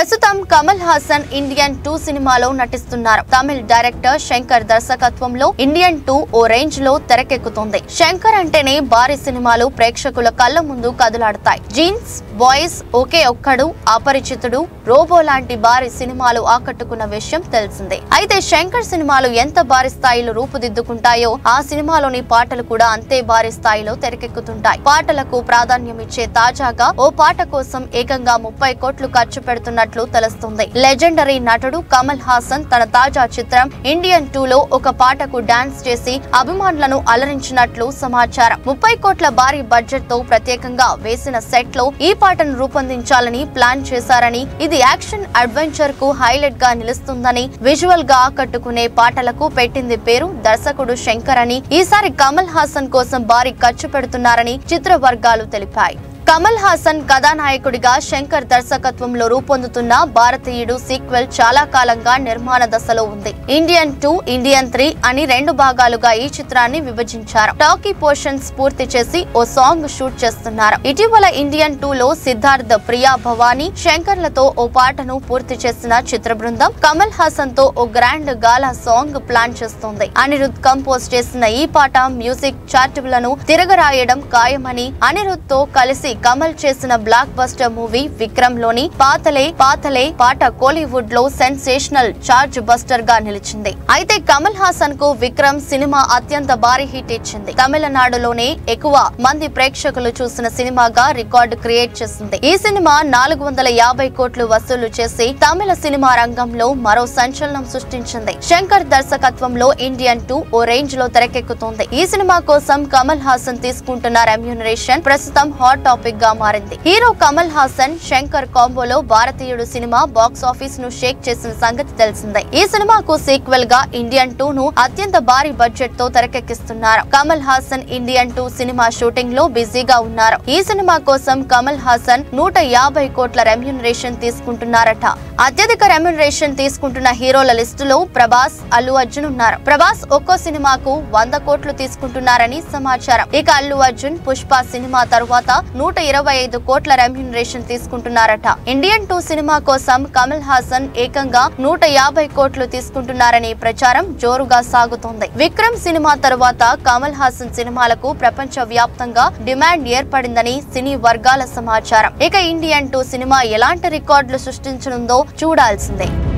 ప్రస్తుతం Kamal Haasan Indian two సినిమాలో నటిస్తున్నారు తమిళ్ డైరెక్టర్ శంకర్ దర్శకత్వంలో ఇండియన్ టూ ఓ రేంజ్ లో తెరకెక్కుతుంది శంకర్ అంటేనే భారీ సినిమాలు ప్రేక్షకుల కళ్ళ ముందు కదులాడతాయి జీన్స్ బాయ్స్ ఒకే ఒక్కడు అపరిచితుడు రోబో లాంటి భారీ సినిమాలు ఆకట్టుకున్న విషయం తెలిసిందే అయితే శంకర్ సినిమాలు ఎంత భారీ స్థాయిలో రూపుదిద్దుకుంటాయో ఆ సినిమాలోని పాటలు కూడా అంతే భారీ స్థాయిలో తెరకెక్కుతుంటాయి పాటలకు ప్రాధాన్యం ఇచ్చే తాజాగా ఓ పాట కోసం ఏకంగా ముప్పై కోట్లు ఖర్చు పెడుతున్నట్లు తెలుస్తుంది లెజెండరీ నటుడు కమల్ హాసన్ తన తాజా చిత్రం ఇండియన్ టూ లో ఒక పాటకు డాన్స్ చేసి అభిమానులను అలరించినట్లు సమాచారం ముప్పై కోట్ల భారీ బడ్జెట్ తో ప్రత్యేకంగా వేసిన సెట్ లో ఈ పాటను రూపొందించాలని ప్లాన్ చేశారని ఇది యాక్షన్ అడ్వెంచర్ కు హైలైట్ గా నిలుస్తుందని విజువల్ గా ఆకట్టుకునే పాటలకు పెట్టింది పేరు దర్శకుడు శంకర్ అని ఈసారి కమల్ హాసన్ కోసం భారీ ఖర్చు పెడుతున్నారని చిత్ర వర్గాలు తెలిపాయి కమల్ హాసన్ కథానాయకుడిగా శంకర్ దర్శకత్వంలో రూపొందుతున్న భారతీయుడు సీక్వెల్ చాలా కాలంగా నిర్మాణ దశలో ఉంది ఇండియన్ టూ ఇండియన్ త్రీ అని రెండు భాగాలుగా ఈ చిత్రాన్ని విభజించారు టాకీ పోర్షన్స్ పూర్తి చేసి ఓ సాంగ్ షూట్ చేస్తున్నారు ఇటీవల ఇండియన్ టూ లో సిద్ధార్థ్ ప్రియా భవానీ శంకర్లతో ఓ పాటను పూర్తి చేసిన చిత్ర బృందం కమల్ హాసన్ తో ఓ గ్రాండ్ గాలా సాంగ్ ప్లాన్ చేస్తోంది అనిరుద్ కంపోజ్ చేసిన ఈ పాట మ్యూజిక్ చార్టులను తిరగరాయడం ఖాయమని అనిరుద్ తో కలిసి కమల్ చేసిన బ్లాక్ బస్టర్ మూవీ విక్రమ్ లోని పాతలే పాతలే పాట కోలీవుడ్ లో సెన్సేషనల్ చార్జ్ బస్టర్ గా నిలిచింది అయితే కమల్ హాసన్ కు విక్రమ్ సినిమా అత్యంత భారీ హిట్ ఇచ్చింది తమిళనాడులోనే ఎక్కువ మంది ప్రేక్షకులు చూసిన సినిమాగా రికార్డు క్రియేట్ చేసింది ఈ సినిమా నాలుగు వందల యాభై కోట్లు వసూలు చేసి తమిళ సినిమా రంగంలో మరో సంచలనం సృష్టించింది శంకర్ దర్శకత్వంలో ఇండియన్ టూ ఓ రేంజ్ లో తెరకెక్కుతోంది ఈ సినిమా కోసం కమల్ హాసన్ తీసుకుంటున్న రెమ్యూనరేషన్ ప్రస్తుతం హాట్ టాపిక్ గా మారింది హీరో కమల్ హాసన్ శంకర్ కాంబోలో భారతీయుడు సినిమా బాక్స్ ఆఫీస్ ను షేక్ చేసిన సంగతి తెలిసిందే ఈ సినిమాకు సీక్వెల్ గా ఇండియన్ టూ ను అత్యంత భారీ బడ్జెట్ తో తెరకెక్కిస్తున్నారు Kamal Haasan Indian two cinema shooting లో బిజీగా ఉన్నారు ఈ సినిమా కోసం కమల్ హాసన్ నూట యాభై కోట్ల రెమ్యూనరేషన్ తీసుకుంటున్నారట అత్యధిక రెమ్యూనరేషన్ తీసుకుంటున్న హీరోల లిస్టులో ప్రభాస్ అల్లు అర్జున్ ఉన్నారు ప్రభాస్ ఒక్కో సినిమాకు వంద కోట్లు తీసుకుంటున్నారని సమాచారం ఇక అల్లు అర్జున్ పుష్ప సినిమా తరువాత నూట ఇరవై ఐదు కోట్ల రెమ్యూనరేషన్ తీసుకుంటున్నారట ఇండియన్ టూ సినిమా కోసం కమల్ హాసన్ ఏకంగా నూట యాభై కోట్లు తీసుకుంటున్నారని ప్రచారం జోరుగా సాగుతోంది విక్రమ్ సినిమా తరువాత కమల్ హాసన్ సినిమాలకు ప్రపంచ వ్యాప్తంగా డిమాండ్ ఏర్పడిందని సినీ వర్గాల సమాచారం ఇక ఇండియన్ టూ సినిమా ఎలాంటి రికార్డులు సృష్టించనుందో చూడాల్సిందే